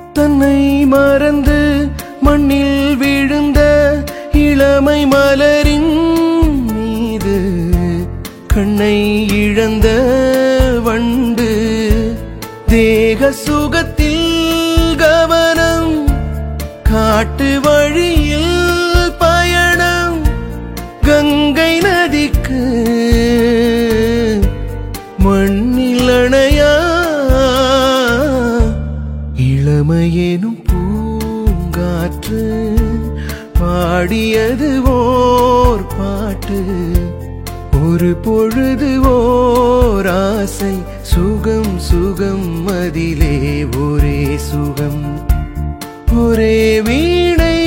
தன்னை மறந்து மண்ணில் விழுந்த இளமை மலரின் மீது கண்ணை இழந்த வண்டு தேக சுகத்தில் கவனம் காட்டு வழியில் பயணம் கங்கை நதிக்கு மண்ணில் அணையா இளமையேனும் பூங்காற்று பாடியது ஓர் பாட்டு ஒரு பொழுது ஓர் ஆசை சுகம் சுகம் அதிலே ஒரே சுகம் ஒரே வீணை